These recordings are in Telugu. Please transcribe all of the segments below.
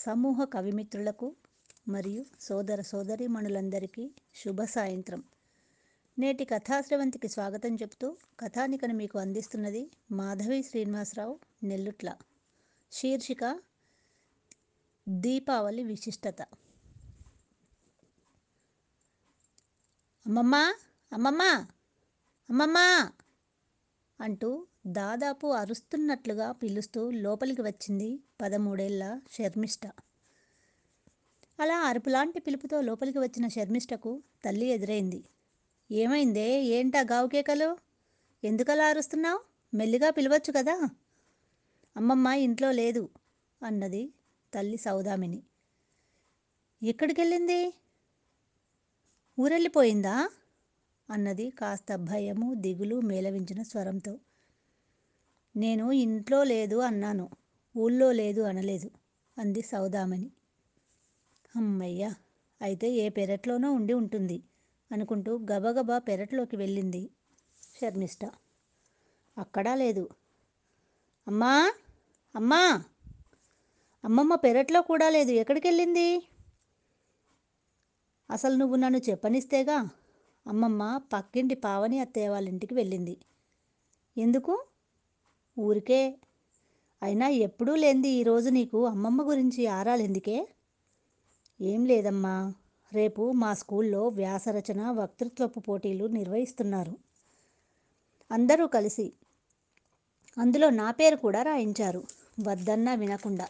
సమూహ కవిమిత్రులకు మరియు సోదర సోదరీమణులందరికీ శుభ సాయంత్రం నేటి కథాశ్రవంతికి స్వాగతం చెప్తూ కథానికను మీకు అందిస్తున్నది మాధవి శ్రీనివాసరావు నెల్లుట్ల శీర్షిక దీపావళి విశిష్టత అమ్మమ్మ అమ్మమ్మ అమ్మమ్మ అంటూ దాదాపు అరుస్తున్నట్లుగా పిలుస్తూ లోపలికి వచ్చింది పదమూడేళ్ల శర్మిష్ట అలా అరుపులాంటి పిలుపుతో లోపలికి వచ్చిన శర్మిష్టకు తల్లి ఎదురైంది ఏమైందే ఏంటా గావుకేకలు ఎందుకలా అరుస్తున్నావు మెల్లిగా పిలవచ్చు కదా అమ్మమ్మ ఇంట్లో లేదు అన్నది తల్లి సౌదామిని ఎక్కడికెళ్ళింది ఊరెళ్ళిపోయిందా అన్నది కాస్త భయము దిగులు మేలవించిన స్వరంతో నేను ఇంట్లో లేదు అన్నాను ఊళ్ళో లేదు అనలేదు అంది సౌదామని అమ్మయ్య అయితే ఏ పెరట్లోనో ఉండి ఉంటుంది అనుకుంటూ గబగబా పెరట్లోకి వెళ్ళింది శర్మిష్ట అక్కడా లేదు అమ్మా అమ్మా అమ్మమ్మ పెరట్లో కూడా లేదు ఎక్కడికి వెళ్ళింది అసలు నువ్వు నన్ను చెప్పనిస్తేగా అమ్మమ్మ పక్కింటి పావని అత్తయ్య వాళ్ళ ఇంటికి వెళ్ళింది ఎందుకు ఊరికే అయినా ఎప్పుడూ లేంది ఈరోజు నీకు అమ్మమ్మ గురించి ఆరాలెందుకే ఏం లేదమ్మా రేపు మా స్కూల్లో వ్యాసరచన వక్తృత్వపు పోటీలు నిర్వహిస్తున్నారు అందరూ కలిసి అందులో నా పేరు కూడా రాయించారు వద్దన్నా వినకుండా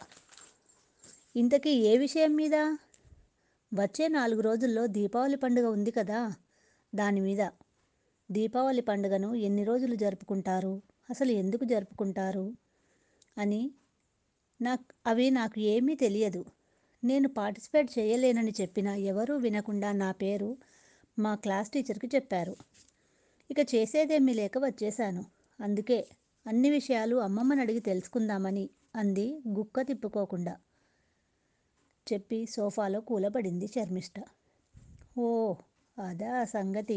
ఇంతకీ ఏ విషయం మీద వచ్చే నాలుగు రోజుల్లో దీపావళి పండుగ ఉంది కదా దాని మీద దీపావళి పండుగను ఎన్ని రోజులు జరుపుకుంటారు అసలు ఎందుకు జరుపుకుంటారు అని నాకు అవి నాకు ఏమీ తెలియదు నేను పార్టిసిపేట్ చేయలేనని చెప్పినా ఎవరూ వినకుండా నా పేరు మా క్లాస్ టీచర్కి చెప్పారు ఇక చేసేదేమీ లేక వచ్చేశాను అందుకే అన్ని విషయాలు అమ్మమ్మని అడిగి తెలుసుకుందామని అంది గుక్క తిప్పుకోకుండా చెప్పి సోఫాలో కూలబడింది శర్మిష్ట ఓ అదా సంగతి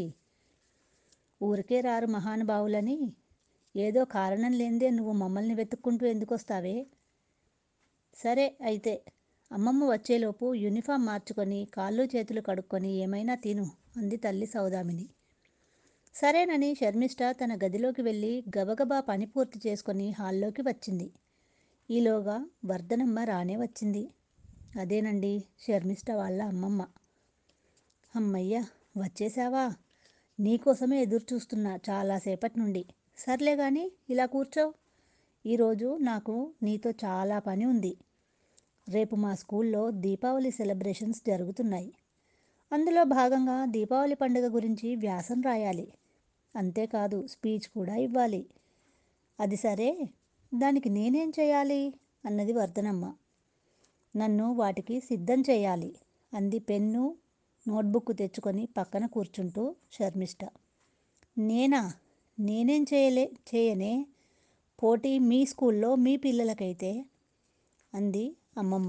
ఊరికే రారు మహానుభావులని ఏదో కారణం లేనిదే నువ్వు మమ్మల్ని వెతుక్కుంటూ ఎందుకు వస్తావే సరే అయితే అమ్మమ్మ వచ్చేలోపు యూనిఫామ్ మార్చుకొని కాళ్ళు చేతులు కడుక్కొని ఏమైనా తిను అంది తల్లి సౌదామిని సరేనని శర్మిష్ట తన గదిలోకి వెళ్ళి గబగబా పని పూర్తి చేసుకొని హాల్లోకి వచ్చింది ఈలోగా వర్ధనమ్మ రానే వచ్చింది అదేనండి శర్మిష్ట వాళ్ళ అమ్మమ్మ అమ్మయ్య వచ్చేసావా నీకోసమే ఎదురు చూస్తున్నా చాలాసేపటి నుండి సర్లే కానీ ఇలా కూర్చో ఈరోజు నాకు నీతో చాలా పని ఉంది రేపు మా స్కూల్లో దీపావళి సెలబ్రేషన్స్ జరుగుతున్నాయి అందులో భాగంగా దీపావళి పండుగ గురించి వ్యాసం రాయాలి అంతేకాదు స్పీచ్ కూడా ఇవ్వాలి అది సరే దానికి నేనేం చేయాలి అన్నది వర్ధనమ్మ నన్ను వాటికి సిద్ధం చేయాలి అంది పెన్ను నోట్బుక్ తెచ్చుకొని పక్కన కూర్చుంటూ శర్మిష్ట నేనా నేనేం చేయలే చేయనే పోటీ మీ స్కూల్లో మీ పిల్లలకైతే అంది అమ్మమ్మ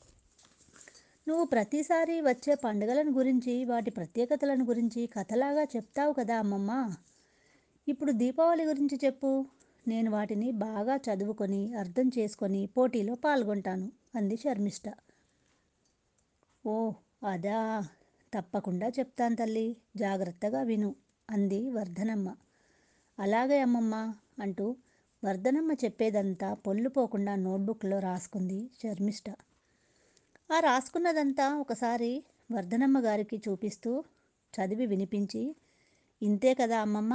నువ్వు ప్రతిసారి వచ్చే పండుగలను గురించి వాటి ప్రత్యేకతలను గురించి కథలాగా చెప్తావు కదా అమ్మమ్మ ఇప్పుడు దీపావళి గురించి చెప్పు నేను వాటిని బాగా చదువుకొని అర్థం చేసుకొని పోటీలో పాల్గొంటాను అంది శర్మిష్ట ఓ అదా తప్పకుండా చెప్తాను తల్లి జాగ్రత్తగా విను అంది వర్ధనమ్మ అలాగే అమ్మమ్మ అంటూ వర్ధనమ్మ చెప్పేదంతా పొల్లుపోకుండా నోట్బుక్లో రాసుకుంది శర్మిష్ట ఆ రాసుకున్నదంతా ఒకసారి వర్ధనమ్మ గారికి చూపిస్తూ చదివి వినిపించి ఇంతే కదా అమ్మమ్మ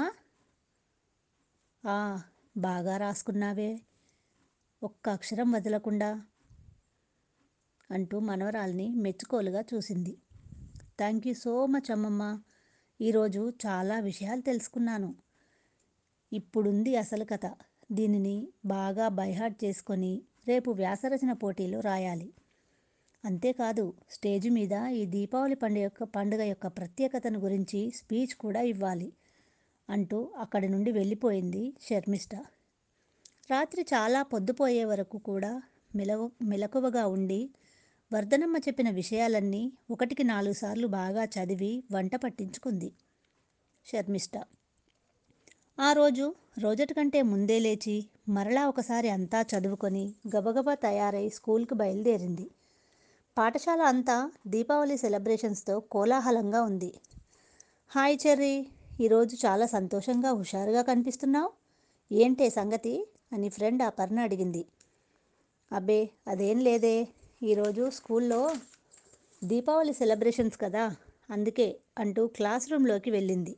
ఆ బాగా రాసుకున్నావే ఒక్క అక్షరం వదలకుండా అంటూ మనవరాల్ని మెచ్చుకోలుగా చూసింది థ్యాంక్ యూ సో మచ్ అమ్మమ్మ ఈరోజు చాలా విషయాలు తెలుసుకున్నాను ఇప్పుడుంది అసలు కథ దీనిని బాగా బైహార్ట్ చేసుకొని రేపు వ్యాసరచన పోటీలో రాయాలి అంతేకాదు స్టేజ్ మీద ఈ దీపావళి పండుగ యొక్క పండుగ యొక్క ప్రత్యేకతను గురించి స్పీచ్ కూడా ఇవ్వాలి అంటూ అక్కడి నుండి వెళ్ళిపోయింది శర్మిష్ట రాత్రి చాలా పొద్దుపోయే వరకు కూడా మెలవ మెలకువగా ఉండి వర్ధనమ్మ చెప్పిన విషయాలన్నీ ఒకటికి నాలుగు సార్లు బాగా చదివి వంట పట్టించుకుంది శర్మిష్ట ఆ రోజు రోజటి కంటే ముందే లేచి మరలా ఒకసారి అంతా చదువుకొని గబగబా తయారై స్కూల్కి బయలుదేరింది పాఠశాల అంతా దీపావళి సెలబ్రేషన్స్తో కోలాహలంగా ఉంది హాయ్ చెర్రీ ఈరోజు చాలా సంతోషంగా హుషారుగా కనిపిస్తున్నావు ఏంటే సంగతి అని ఫ్రెండ్ అపర్ణ అడిగింది అబ్బే అదేం లేదే ఈరోజు స్కూల్లో దీపావళి సెలబ్రేషన్స్ కదా అందుకే అంటూ క్లాస్ రూమ్లోకి వెళ్ళింది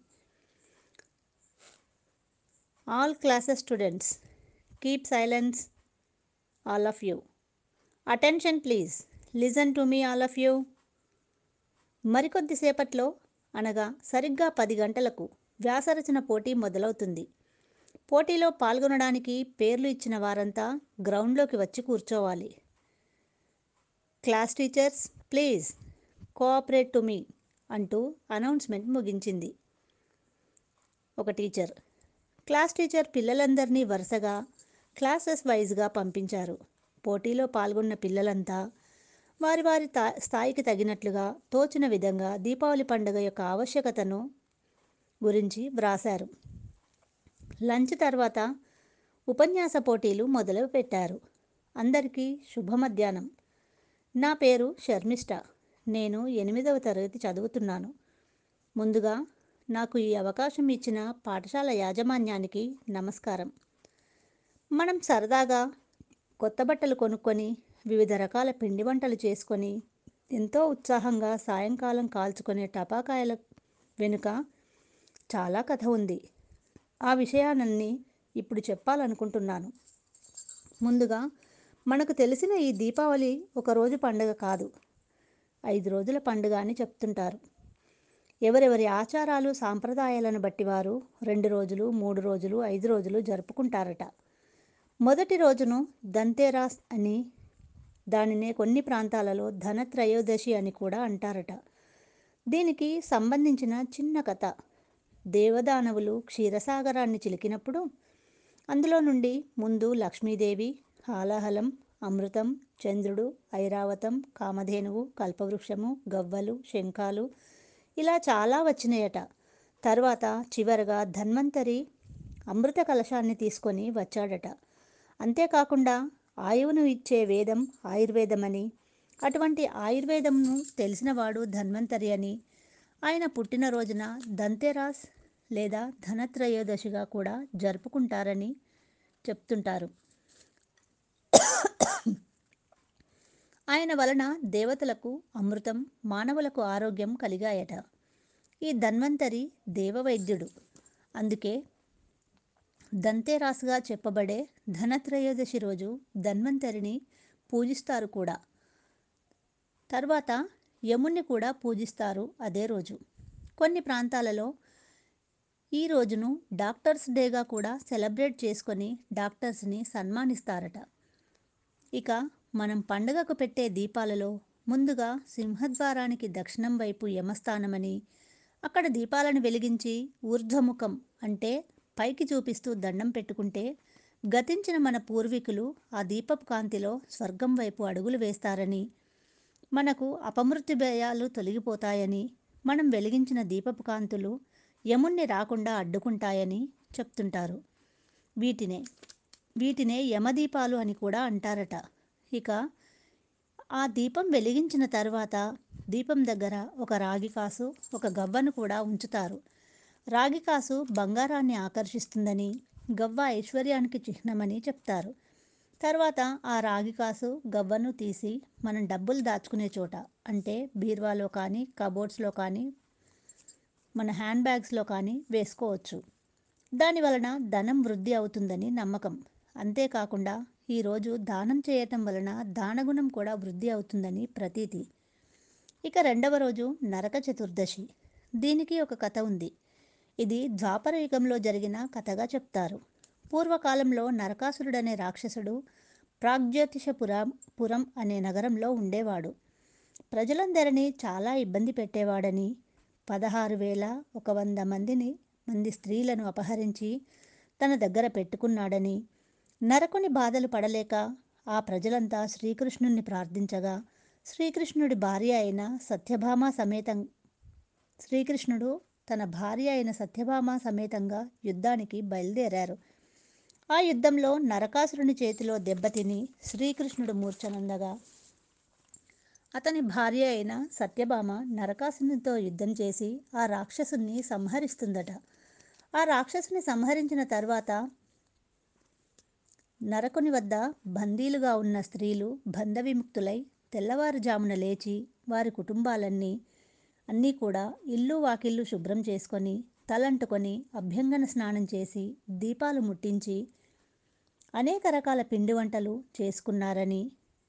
all classes students keep silence all of you attention please listen to me all of you మరికొద్దిసేపట్లో అనగా సరిగ్గా పది గంటలకు వ్యాసరచన పోటీ మొదలవుతుంది పోటీలో పాల్గొనడానికి పేర్లు ఇచ్చిన వారంతా గ్రౌండ్లోకి వచ్చి కూర్చోవాలి class teachers please cooperate to me అంటూ అనౌన్స్మెంట్ ముగించింది ఒక టీచర్ క్లాస్ టీచర్ పిల్లలందరినీ వరుసగా క్లాసెస్ వైజ్గా పంపించారు పోటీలో పాల్గొన్న పిల్లలంతా వారి వారి తా స్థాయికి తగినట్లుగా తోచిన విధంగా దీపావళి పండుగ యొక్క ఆవశ్యకతను గురించి వ్రాశారు లంచ్ తర్వాత ఉపన్యాస పోటీలు మొదలుపెట్టారు అందరికీ శుభ మధ్యాహ్నం నా పేరు శర్మిష్ట నేను ఎనిమిదవ తరగతి చదువుతున్నాను ముందుగా నాకు ఈ అవకాశం ఇచ్చిన పాఠశాల యాజమాన్యానికి నమస్కారం మనం సరదాగా కొత్త బట్టలు కొనుక్కొని వివిధ రకాల పిండి వంటలు చేసుకొని ఎంతో ఉత్సాహంగా సాయంకాలం కాల్చుకునే టపాకాయల వెనుక చాలా కథ ఉంది ఆ విషయాలన్నీ ఇప్పుడు చెప్పాలనుకుంటున్నాను ముందుగా మనకు తెలిసిన ఈ దీపావళి ఒక రోజు పండుగ కాదు ఐదు రోజుల పండుగ అని చెప్తుంటారు ఎవరెవరి ఆచారాలు సాంప్రదాయాలను బట్టి వారు రెండు రోజులు మూడు రోజులు ఐదు రోజులు జరుపుకుంటారట మొదటి రోజును దంతేరాస్ అని దానినే కొన్ని ప్రాంతాలలో ధనత్రయోదశి అని కూడా అంటారట దీనికి సంబంధించిన చిన్న కథ దేవదానవులు క్షీరసాగరాన్ని చిలికినప్పుడు అందులో నుండి ముందు లక్ష్మీదేవి హాలాహలం అమృతం చంద్రుడు ఐరావతం కామధేనువు కల్పవృక్షము గవ్వలు శంఖాలు ఇలా చాలా వచ్చినాయట తర్వాత చివరగా ధన్వంతరి అమృత కలశాన్ని తీసుకొని వచ్చాడట అంతేకాకుండా ఆయువును ఇచ్చే వేదం ఆయుర్వేదమని అటువంటి ఆయుర్వేదంను తెలిసినవాడు ధన్వంతరి అని ఆయన పుట్టినరోజున దంతెరాస్ లేదా ధనత్రయోదశిగా కూడా జరుపుకుంటారని చెప్తుంటారు ఆయన వలన దేవతలకు అమృతం మానవులకు ఆరోగ్యం కలిగాయట ఈ ధన్వంతరి దేవవైద్యుడు అందుకే దంతేరాసుగా చెప్పబడే ధనత్రయోదశి రోజు ధన్వంతరిని పూజిస్తారు కూడా తర్వాత యముణ్ణి కూడా పూజిస్తారు అదే రోజు కొన్ని ప్రాంతాలలో ఈ రోజును డాక్టర్స్ డేగా కూడా సెలబ్రేట్ చేసుకొని డాక్టర్స్ని సన్మానిస్తారట ఇక మనం పండుగకు పెట్టే దీపాలలో ముందుగా సింహద్వారానికి దక్షిణం వైపు యమస్థానమని అక్కడ దీపాలను వెలిగించి ఊర్ధ్వముఖం అంటే పైకి చూపిస్తూ దండం పెట్టుకుంటే గతించిన మన పూర్వీకులు ఆ దీపపు కాంతిలో స్వర్గం వైపు అడుగులు వేస్తారని మనకు అపమృత్యు భయాలు తొలగిపోతాయని మనం వెలిగించిన దీపపు కాంతులు యముణ్ణి రాకుండా అడ్డుకుంటాయని చెప్తుంటారు వీటినే వీటినే యమదీపాలు అని కూడా అంటారట ఇక ఆ దీపం వెలిగించిన తర్వాత దీపం దగ్గర ఒక రాగి కాసు ఒక గవ్వను కూడా ఉంచుతారు రాగి కాసు బంగారాన్ని ఆకర్షిస్తుందని గవ్వ ఐశ్వర్యానికి చిహ్నమని చెప్తారు తర్వాత ఆ రాగి కాసు గవ్వను తీసి మనం డబ్బులు దాచుకునే చోట అంటే బీర్వాలో కానీ కబోర్డ్స్లో కానీ మన హ్యాండ్ బ్యాగ్స్లో కానీ వేసుకోవచ్చు దాని వలన ధనం వృద్ధి అవుతుందని నమ్మకం అంతేకాకుండా ఈరోజు దానం చేయటం వలన దానగుణం కూడా వృద్ధి అవుతుందని ప్రతీతి ఇక రెండవ రోజు నరక చతుర్దశి దీనికి ఒక కథ ఉంది ఇది ద్వాపర యుగంలో జరిగిన కథగా చెప్తారు పూర్వకాలంలో నరకాసురుడనే రాక్షసుడు ప్రాగ్జ్యోతిషపురం పురం అనే నగరంలో ఉండేవాడు ప్రజలందరినీ చాలా ఇబ్బంది పెట్టేవాడని పదహారు వేల ఒక వంద మందిని మంది స్త్రీలను అపహరించి తన దగ్గర పెట్టుకున్నాడని నరకుని బాధలు పడలేక ఆ ప్రజలంతా శ్రీకృష్ణుణ్ణి ప్రార్థించగా శ్రీకృష్ణుడి భార్య అయిన సత్యభామ సమేతం శ్రీకృష్ణుడు తన భార్య అయిన సత్యభామ సమేతంగా యుద్ధానికి బయలుదేరారు ఆ యుద్ధంలో నరకాసురుని చేతిలో దెబ్బతిని శ్రీకృష్ణుడు మూర్ఛనందగా అతని భార్య అయిన సత్యభామ నరకాసునితో యుద్ధం చేసి ఆ రాక్షసుని సంహరిస్తుందట ఆ రాక్షసుని సంహరించిన తర్వాత నరకుని వద్ద బందీలుగా ఉన్న స్త్రీలు బంధవిముక్తులై తెల్లవారుజామున లేచి వారి కుటుంబాలన్నీ అన్నీ కూడా ఇల్లు వాకిళ్ళు శుభ్రం చేసుకొని తలంటుకొని అభ్యంగన స్నానం చేసి దీపాలు ముట్టించి అనేక రకాల పిండి వంటలు చేసుకున్నారని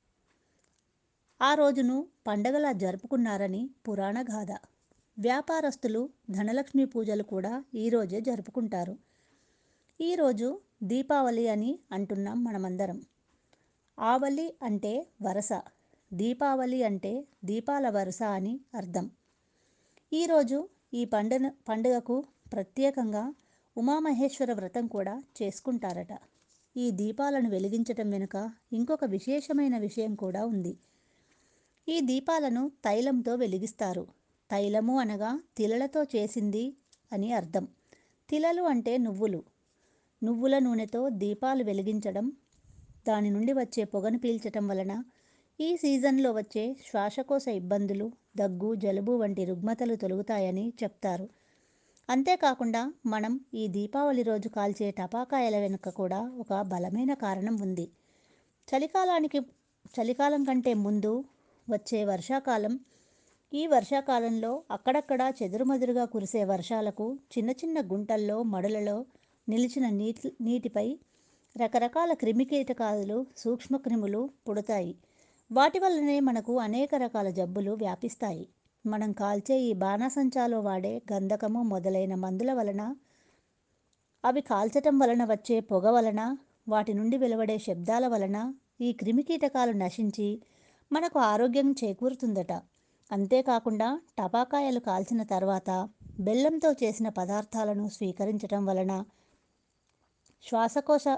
ఆ రోజును పండగలా జరుపుకున్నారని పురాణ గాథ వ్యాపారస్తులు ధనలక్ష్మి పూజలు కూడా ఈరోజే జరుపుకుంటారు ఈరోజు దీపావళి అని అంటున్నాం మనమందరం ఆవలి అంటే వరస దీపావళి అంటే దీపాల వరుస అని అర్థం ఈరోజు ఈ పండుగ పండుగకు ప్రత్యేకంగా ఉమామహేశ్వర వ్రతం కూడా చేసుకుంటారట ఈ దీపాలను వెలిగించటం వెనుక ఇంకొక విశేషమైన విషయం కూడా ఉంది ఈ దీపాలను తైలంతో వెలిగిస్తారు తైలము అనగా తిలలతో చేసింది అని అర్థం తిలలు అంటే నువ్వులు నువ్వుల నూనెతో దీపాలు వెలిగించడం దాని నుండి వచ్చే పొగను పీల్చటం వలన ఈ సీజన్లో వచ్చే శ్వాసకోశ ఇబ్బందులు దగ్గు జలుబు వంటి రుగ్మతలు తొలుగుతాయని చెప్తారు అంతేకాకుండా మనం ఈ దీపావళి రోజు కాల్చే టపాకాయల వెనుక కూడా ఒక బలమైన కారణం ఉంది చలికాలానికి చలికాలం కంటే ముందు వచ్చే వర్షాకాలం ఈ వర్షాకాలంలో అక్కడక్కడ చెదురుమదురుగా కురిసే వర్షాలకు చిన్న చిన్న గుంటల్లో మడులలో నిలిచిన నీటి నీటిపై రకరకాల క్రిమికీటకాలు సూక్ష్మక్రిములు పుడతాయి వాటి వల్లనే మనకు అనేక రకాల జబ్బులు వ్యాపిస్తాయి మనం కాల్చే ఈ బాణాసంచాలో వాడే గంధకము మొదలైన మందుల వలన అవి కాల్చటం వలన వచ్చే పొగ వలన వాటి నుండి వెలువడే శబ్దాల వలన ఈ క్రిమికీటకాలు నశించి మనకు ఆరోగ్యం చేకూరుతుందట అంతేకాకుండా టపాకాయలు కాల్చిన తర్వాత బెల్లంతో చేసిన పదార్థాలను స్వీకరించటం వలన శ్వాసకోశ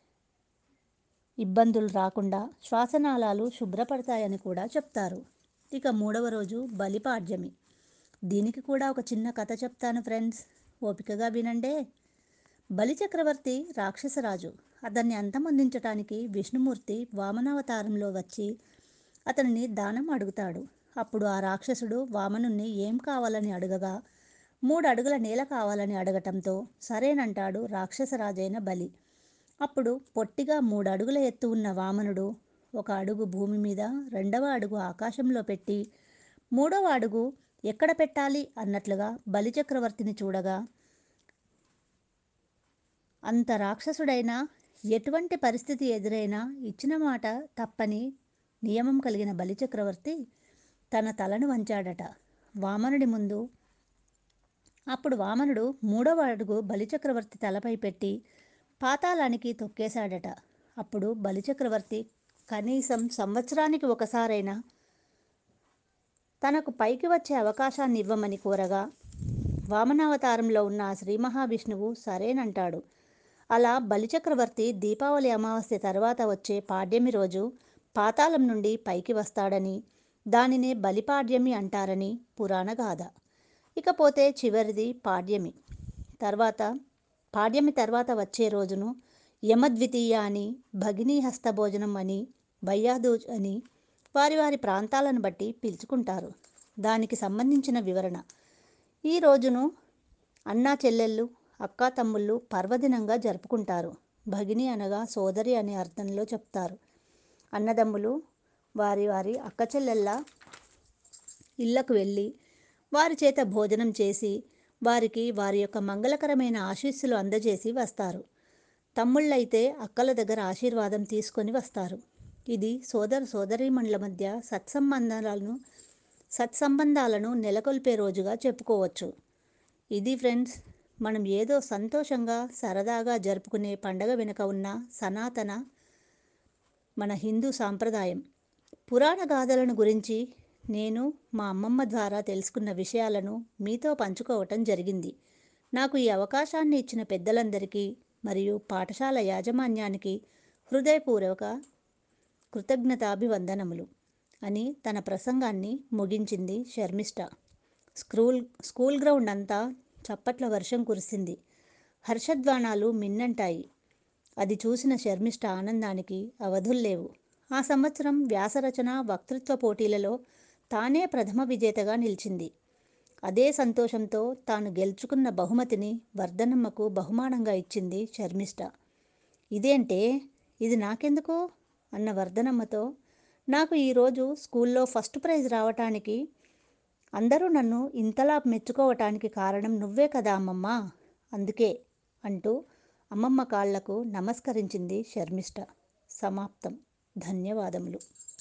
ఇబ్బందులు రాకుండా శ్వాసనాళాలు శుభ్రపడతాయని కూడా చెప్తారు ఇక మూడవ రోజు బలిపాడ్యమి దీనికి కూడా ఒక చిన్న కథ చెప్తాను ఫ్రెండ్స్ ఓపికగా వినండే బలిచక్రవర్తి రాక్షసరాజు అతన్ని అంతమొందించటానికి విష్ణుమూర్తి వామనావతారంలో వచ్చి అతనిని దానం అడుగుతాడు అప్పుడు ఆ రాక్షసుడు వామనుణ్ణి ఏం కావాలని అడగగా మూడు అడుగుల నేల కావాలని అడగటంతో సరేనంటాడు రాక్షసరాజైన బలి అప్పుడు పొట్టిగా మూడు అడుగుల ఎత్తు ఉన్న వామనుడు ఒక అడుగు భూమి మీద రెండవ అడుగు ఆకాశంలో పెట్టి మూడవ అడుగు ఎక్కడ పెట్టాలి అన్నట్లుగా బలిచక్రవర్తిని చూడగా అంత రాక్షసుడైనా ఎటువంటి పరిస్థితి ఎదురైనా ఇచ్చిన మాట తప్పని నియమం కలిగిన బలిచక్రవర్తి తన తలను వంచాడట వామనుడి ముందు అప్పుడు వామనుడు మూడవ అడుగు బలిచక్రవర్తి తలపై పెట్టి పాతాళానికి తొక్కేశాడట అప్పుడు బలిచక్రవర్తి కనీసం సంవత్సరానికి ఒకసారైనా తనకు పైకి వచ్చే అవకాశాన్ని ఇవ్వమని కోరగా వామనావతారంలో ఉన్న ఆ శ్రీ మహావిష్ణువు సరేనంటాడు అలా బలిచక్రవర్తి దీపావళి అమావాస్య తర్వాత వచ్చే పాడ్యమి రోజు పాతాళం నుండి పైకి వస్తాడని దానినే బలిపాడ్యమి అంటారని పురాణ గాథ ఇకపోతే చివరిది పాడ్యమి తర్వాత పాడ్యమి తర్వాత వచ్చే రోజును యమద్వితీయ అని భగినీ హస్తభోజనం అని బయ్యాదూజ్ అని వారి వారి ప్రాంతాలను బట్టి పిలుచుకుంటారు దానికి సంబంధించిన వివరణ ఈ రోజును అన్నా చెల్లెళ్ళు అక్కా తమ్ముళ్ళు పర్వదినంగా జరుపుకుంటారు భగిని అనగా సోదరి అనే అర్థంలో చెప్తారు అన్నదమ్ములు వారి వారి అక్క చెల్లెళ్ళ ఇళ్లకు వెళ్ళి వారి చేత భోజనం చేసి వారికి వారి యొక్క మంగళకరమైన ఆశీస్సులు అందజేసి వస్తారు తమ్ముళ్ళైతే అక్కల దగ్గర ఆశీర్వాదం తీసుకొని వస్తారు ఇది సోదర సోదరీమణుల మధ్య సత్సంబంధాలను సత్సంబంధాలను నెలకొల్పే రోజుగా చెప్పుకోవచ్చు ఇది ఫ్రెండ్స్ మనం ఏదో సంతోషంగా సరదాగా జరుపుకునే పండగ వెనుక ఉన్న సనాతన మన హిందూ సాంప్రదాయం పురాణ గాథలను గురించి నేను మా అమ్మమ్మ ద్వారా తెలుసుకున్న విషయాలను మీతో పంచుకోవటం జరిగింది నాకు ఈ అవకాశాన్ని ఇచ్చిన పెద్దలందరికీ మరియు పాఠశాల యాజమాన్యానికి హృదయపూర్వక కృతజ్ఞతాభివందనములు అని తన ప్రసంగాన్ని ముగించింది శర్మిష్ట స్కూల్ స్కూల్ గ్రౌండ్ అంతా చప్పట్ల వర్షం కురిసింది హర్షధ్వానాలు మిన్నంటాయి అది చూసిన శర్మిష్ట ఆనందానికి అవధుల్లేవు ఆ సంవత్సరం వ్యాసరచన వక్తృత్వ పోటీలలో తానే ప్రథమ విజేతగా నిలిచింది అదే సంతోషంతో తాను గెలుచుకున్న బహుమతిని వర్ధనమ్మకు బహుమానంగా ఇచ్చింది శర్మిష్ట ఇదేంటే ఇది నాకెందుకు అన్న వర్ధనమ్మతో నాకు ఈరోజు స్కూల్లో ఫస్ట్ ప్రైజ్ రావటానికి అందరూ నన్ను ఇంతలా మెచ్చుకోవటానికి కారణం నువ్వే కదా అమ్మమ్మ అందుకే అంటూ అమ్మమ్మ కాళ్లకు నమస్కరించింది శర్మిష్ట సమాప్తం ధన్యవాదములు